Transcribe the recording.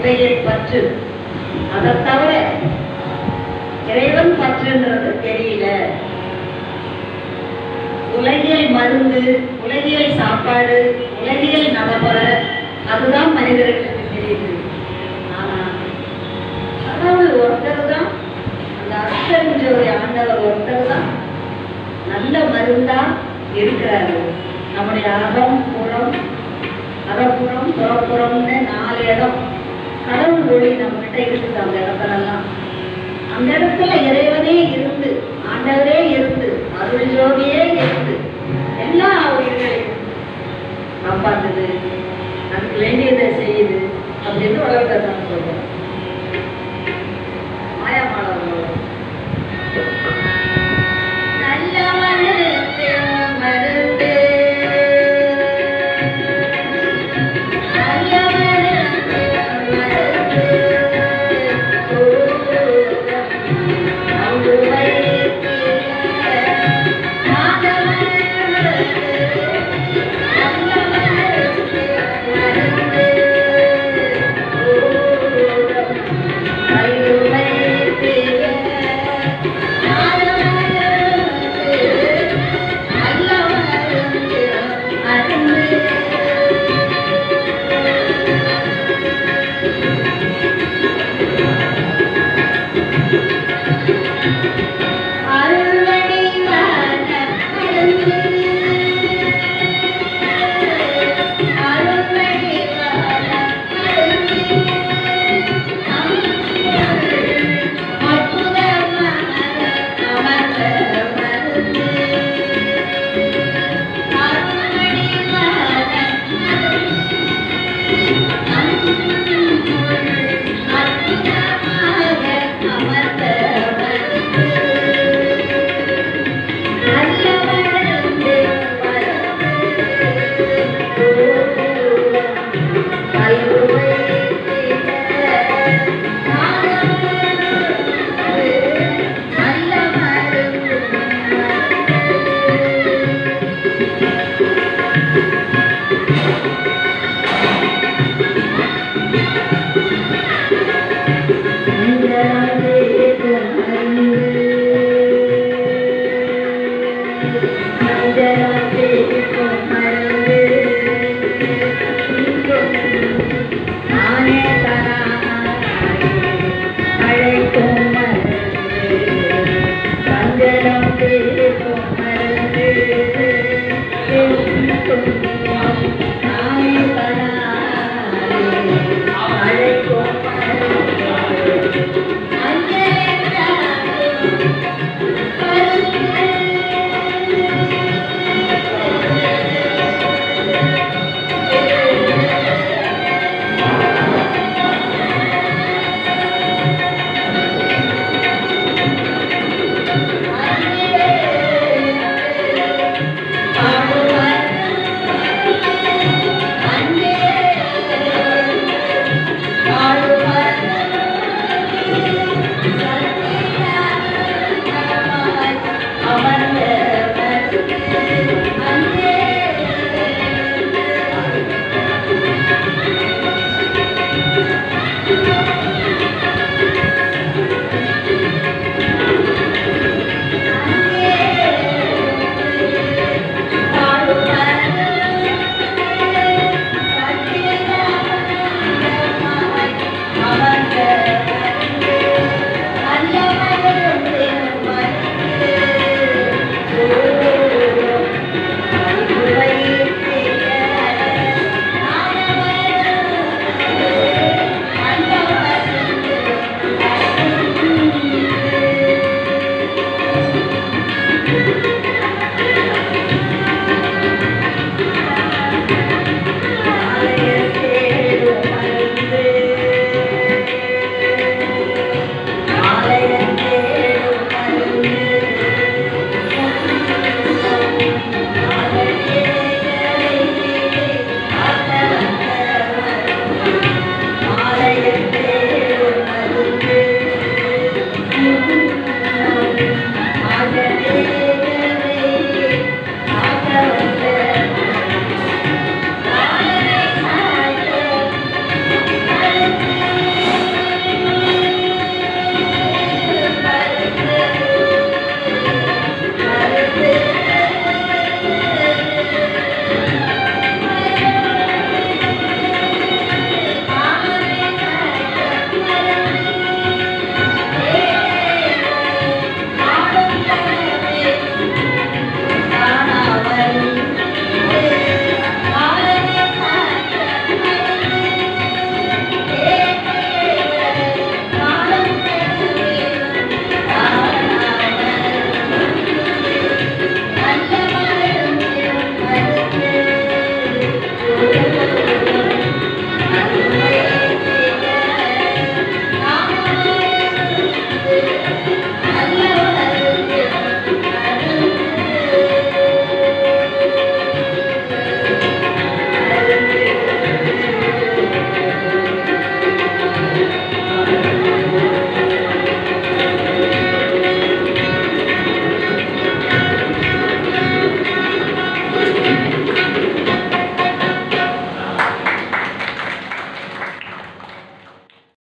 இத்தகைய பற்று அதை தவிர இறைவன் பற்றுன்றது தெரியல உலகியல் மருந்து உலகியல் சாப்பாடு உலகியல் நடைமுறை அதுதான் மனிதர்களுக்கு தெரியுது ஆனா கடவுள் ஒருத்தர் தான் அந்த அர்த்தஞ்சோதி ஆண்டவர் ஒருத்தர் தான் நல்ல மருந்தா இருக்கிறாரு நம்முடைய அகம் புறம் அகப்புறம் புறப்புறம்னு நாலு இடம் கடவுள் ஒளி நம்ம கிட்ட இருக்குது அந்த இடத்துலலாம் அந்த இடத்துல இறைவனே இருந்து ஆண்டவரே இருந்து அருள் ஜோதியே இருந்து எல்லா உயிர்களையும் காப்பாத்துது அதுக்கு வேண்டியதை செய்யுது அப்படின்னு உலகத்தை நான் சொல்றேன் மாயமானவர்களோட நல்ல மனசு மருந்து நல்ல மனசு மருந்து அங்கு வைத்திய மாதவன் நல்ல மனசு மருந்து அங்கு வைத்திய மனிதராக